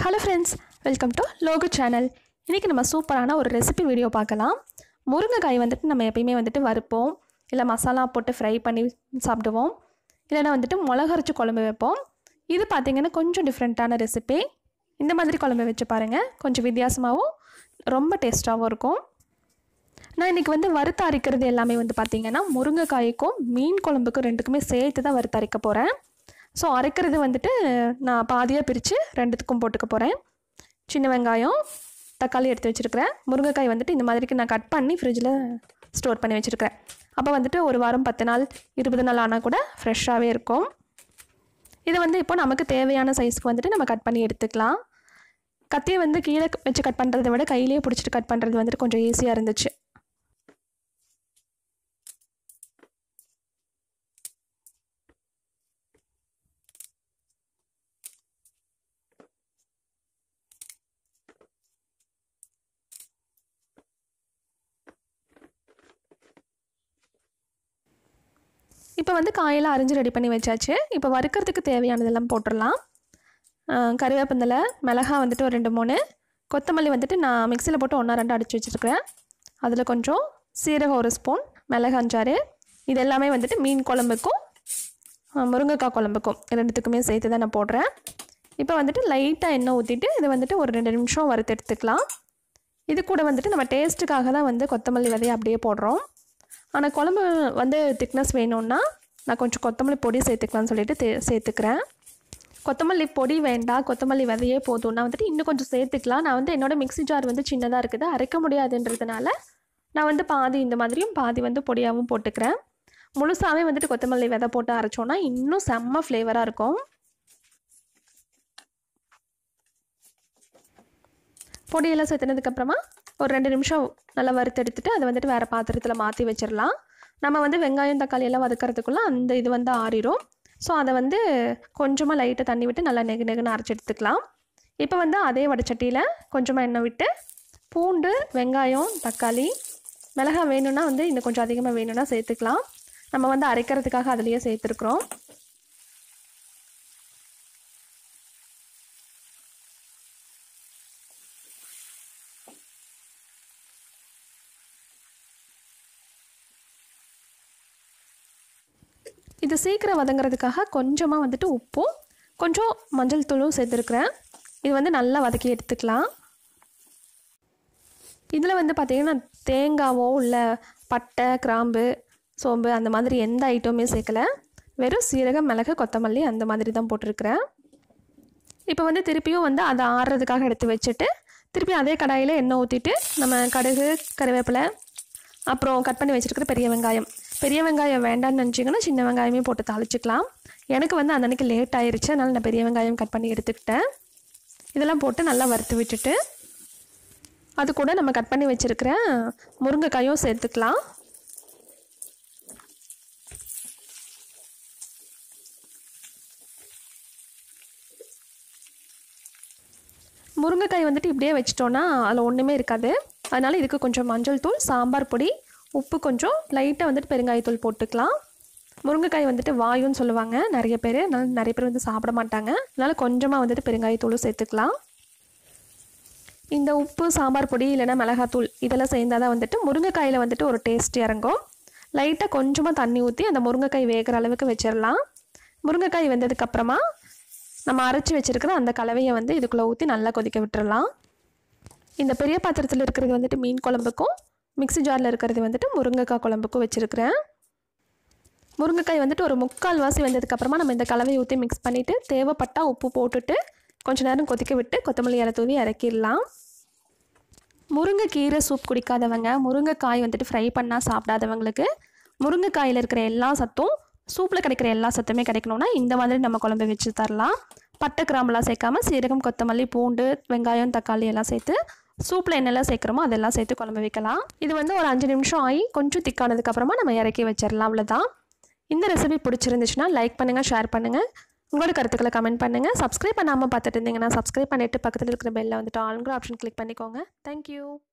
hello friends welcome to Logu channel இன்றைக்கி நம்ம சூப்பரான ஒரு ரெசிபி வீடியோ பார்க்கலாம் முருங்கைக்காய் வந்துட்டு நம்ம எப்பயுமே வந்துட்டு வறுப்போம் இல்லை மசாலா போட்டு ஃப்ரை பண்ணி சாப்பிடுவோம் இல்லைன்னா வந்துட்டு மிளகரைச்சி குழம்பு வைப்போம் இது பார்த்திங்கன்னா கொஞ்சம் டிஃப்ரெண்ட்டான ரெசிபி இந்த மாதிரி குழம்பு வச்சு பாருங்கள் கொஞ்சம் வித்தியாசமாகவும் ரொம்ப டேஸ்ட்டாகவும் இருக்கும் நான் இன்றைக்கி வந்து வறுத்து அரைக்கிறது எல்லாமே வந்து பார்த்திங்கன்னா முருங்கைக்காய்க்கும் மீன் குழம்புக்கும் ரெண்டுக்குமே சேர்த்து தான் வறுத்து அரைக்க போகிறேன் ஸோ அரைக்கிறது வந்துட்டு நான் பாதியாக பிரித்து ரெண்டுத்துக்கும் போட்டுக்க போகிறேன் சின்ன வெங்காயம் தக்காளி எடுத்து வச்சுருக்கிறேன் முருங்கைக்காய் வந்துட்டு இந்த மாதிரிக்கு நான் கட் பண்ணி ஃப்ரிட்ஜில் ஸ்டோர் பண்ணி வச்சுருக்கிறேன் அப்போ வந்துட்டு ஒரு வாரம் பத்து நாள் இருபது நாள் ஆனால் கூட ஃப்ரெஷ்ஷாகவே இருக்கும் இதை வந்து இப்போ நமக்கு தேவையான சைஸ்க்கு வந்துட்டு நம்ம கட் பண்ணி எடுத்துக்கலாம் கத்தியை வந்து கீழே வச்சு கட் பண்ணுறதை விட கையிலேயே பிடிச்சிட்டு கட் பண்ணுறது வந்துட்டு கொஞ்சம் ஈஸியாக இருந்துச்சு இப்போ வந்து காயெல்லாம் அரிஞ்சு ரெடி பண்ணி வச்சாச்சு இப்போ வறுக்கிறதுக்கு தேவையானதெல்லாம் போட்டுடலாம் கருவேப்பந்தலை மிளகா வந்துட்டு ஒரு ரெண்டு மூணு கொத்தமல்லி வந்துட்டு நான் மிக்சியில் போட்டு ஒன்றா ரெண்டு அடித்து வச்சுருக்கிறேன் அதில் கொஞ்சம் சீரகம் ஒரு ஸ்பூன் மிளகு அஞ்சாறு இது எல்லாமே வந்துட்டு மீன் குழம்புக்கும் முருங்கைக்காய் குழம்புக்கும் ரெண்டுத்துக்குமே சேர்த்து தான் நான் போடுறேன் இப்போ வந்துட்டு லைட்டாக எண்ணெய் ஊற்றிட்டு இதை வந்துட்டு ஒரு ரெண்டு நிமிஷம் வறுத்து எடுத்துக்கலாம் இது கூட வந்துட்டு நம்ம டேஸ்ட்டுக்காக தான் வந்து கொத்தமல்லி விதையை அப்படியே போடுறோம் ஆனால் குழம்பு வந்து திக்னஸ் வேணும்னா நான் கொஞ்சம் கொத்தமல்லி பொடி சேர்த்துக்கலாம்னு சொல்லிட்டு தே சேர்த்துக்கிறேன் கொத்தமல்லி பொடி வேண்டாம் கொத்தமல்லி விதையே போதும்னா வந்துட்டு இன்னும் கொஞ்சம் சேர்த்துக்கலாம் நான் வந்து என்னோடய மிக்ஸி ஜார் வந்து சின்னதாக இருக்குது அரைக்க முடியாதுன்றதுனால நான் வந்து பாதி இந்த மாதிரியும் பாதி வந்து பொடியாகவும் போட்டுக்கிறேன் முழுசாகவே வந்துட்டு கொத்தமல்லி விதை போட்டு அரைச்சோன்னா இன்னும் செம்ம ஃப்ளேவராக இருக்கும் பொடியெல்லாம் சேர்த்துனதுக்கப்புறமா ஒரு ரெண்டு நிமிஷம் நல்லா வறுத்து எடுத்துட்டு அதை வந்துட்டு வேறு பாத்திரத்தில் மாற்றி வச்சிடலாம் நம்ம வந்து வெங்காயம் தக்காளி எல்லாம் வதக்கிறதுக்குள்ளே அந்த இது வந்து ஆறிடும் ஸோ அதை வந்து கொஞ்சமாக லைட்டாக தண்ணி விட்டு நல்லா நெகு நெகுன்னு அரைச்சி எடுத்துக்கலாம் இப்போ வந்து அதே வடச்சட்டியில் கொஞ்சமாக எண்ணெய் விட்டு பூண்டு வெங்காயம் தக்காளி மிளகாய் வேணும்னா வந்து இன்னும் கொஞ்சம் அதிகமாக வேணும்னா சேர்த்துக்கலாம் நம்ம வந்து அரைக்கிறதுக்காக அதுலேயே சேர்த்துருக்குறோம் இது சீக்கிரம் வதங்குறதுக்காக கொஞ்சமாக வந்துட்டு உப்பும் கொஞ்சம் மஞ்சள் தூளும் சேர்த்துருக்குறேன் இது வந்து நல்லா வதக்கி எடுத்துக்கலாம் இதில் வந்து பார்த்திங்கன்னா தேங்காவோ இல்லை பட்டை கிராம்பு சோம்பு அந்த மாதிரி எந்த ஐட்டமுமே சேர்க்கலை வெறும் சீரகம் மிளகு கொத்தமல்லி அந்த மாதிரி தான் போட்டிருக்கிறேன் இப்போ வந்து திருப்பியும் வந்து அதை ஆறுறதுக்காக எடுத்து வச்சுட்டு திருப்பி அதே கடாயில் எண்ணெய் ஊற்றிட்டு நம்ம கடுகு கருவேப்பிலை அப்புறம் கட் பண்ணி வச்சுருக்கிற பெரிய வெங்காயம் பெரிய வெங்காயம் வேண்டாம்னு நினச்சிங்கன்னா சின்ன வெங்காயமே போட்டு தாளிச்சிக்கலாம் எனக்கு வந்து அந்த அன்றைக்கி லேட் ஆயிடுச்சு அதனால் நான் பெரிய வெங்காயம் கட் பண்ணி எடுத்துக்கிட்டேன் இதெல்லாம் போட்டு நல்லா வறுத்து விட்டுட்டு அது கூட நம்ம கட் பண்ணி வச்சுருக்கிற முருங்கைக்காயும் சேர்த்துக்கலாம் முருங்கைக்காய் வந்துட்டு இப்படியே வச்சிட்டோன்னா அதில் ஒன்றுமே இருக்காது அதனால் இதுக்கு கொஞ்சம் மஞ்சள் தூள் சாம்பார் பொடி உப்பு கொஞ்சம் லைட்டாக வந்துட்டு பெருங்காயத்தூள் போட்டுக்கலாம் முருங்கைக்காய் வந்துட்டு வாயுன்னு சொல்லுவாங்க நிறைய பேர் அதனால் நிறைய பேர் வந்து சாப்பிட மாட்டாங்க அதனால் கொஞ்சமாக வந்துட்டு பெருங்காயத்தூளும் சேர்த்துக்கலாம் இந்த உப்பு சாம்பார் பொடி இல்லைன்னா மிளகாத்தூள் இதெல்லாம் சேர்ந்தால் தான் வந்துட்டு முருங்கைக்காயில் வந்துட்டு ஒரு டேஸ்ட் இறங்கும் லைட்டாக கொஞ்சமாக தண்ணி ஊற்றி அந்த முருங்கைக்காய் வேகிற அளவுக்கு வச்சிடலாம் முருங்கைக்காய் வெந்ததுக்கப்புறமா நம்ம அரைச்சி வச்சுருக்கிற அந்த கலவையை வந்து இதுக்குள்ளே ஊற்றி நல்லா கொதிக்க விட்டுறலாம் இந்த பெரிய பாத்திரத்தில் இருக்கிறது வந்துட்டு மீன் குழம்புக்கும் மிக்ஸி ஜாரில் இருக்கிறது வந்துட்டு முருங்கைக்காய் குழம்புக்கும் வச்சுருக்கிறேன் முருங்கைக்காய் வந்துட்டு ஒரு முக்கால் வாசி வந்ததுக்கப்புறமா நம்ம இந்த கலவையை ஊற்றி மிக்ஸ் பண்ணிவிட்டு தேவைப்பட்டால் உப்பு போட்டுட்டு கொஞ்ச நேரம் கொதிக்க விட்டு கொத்தமல்லி இலை தூவி இறக்கிடலாம் முருங்கைக்கீரை சூப் குடிக்காதவங்க முருங்கைக்காய் வந்துட்டு ஃப்ரை பண்ணால் சாப்பிடாதவங்களுக்கு முருங்கைக்காயில் இருக்கிற எல்லா சத்தும் சூப்பில் கிடைக்கிற எல்லா சத்துமே கிடைக்கணும்னா இந்த மாதிரி நம்ம குழம்பு வச்சு தரலாம் பட்டை கிராம்பெலாம் சேர்க்காம சீரகம் கொத்தமல்லி பூண்டு வெங்காயம் தக்காளி எல்லாம் சேர்த்து சூப்பில் என்னெல்லாம் சேர்க்குறோமோ அதெல்லாம் சேர்த்து குழம்பு வைக்கலாம் இது வந்து ஒரு அஞ்சு நிமிஷம் ஆகி கொஞ்சம் திக்கானதுக்கப்புறமா நம்ம இறக்கி வச்சிடலாம் அவ்வளோதான் இந்த ரெசிபி பிடிச்சிருந்துச்சுன்னா லைக் பண்ணுங்கள் ஷேர் பண்ணுங்கள் உங்களோட கருத்துக்களை கமெண்ட் பண்ணுங்கள் சப்ஸ்கிரைப் பண்ணாமல் பார்த்துட்டு இருந்தீங்கன்னா சப்ஸ்கிரைப் பண்ணிவிட்டு பக்கத்தில் இருக்கிற பெல்லை வந்துட்டு ஆளுங்கிற ஆப்ஷன் கிளிக் பண்ணிக்கோங்க தேங்க்யூ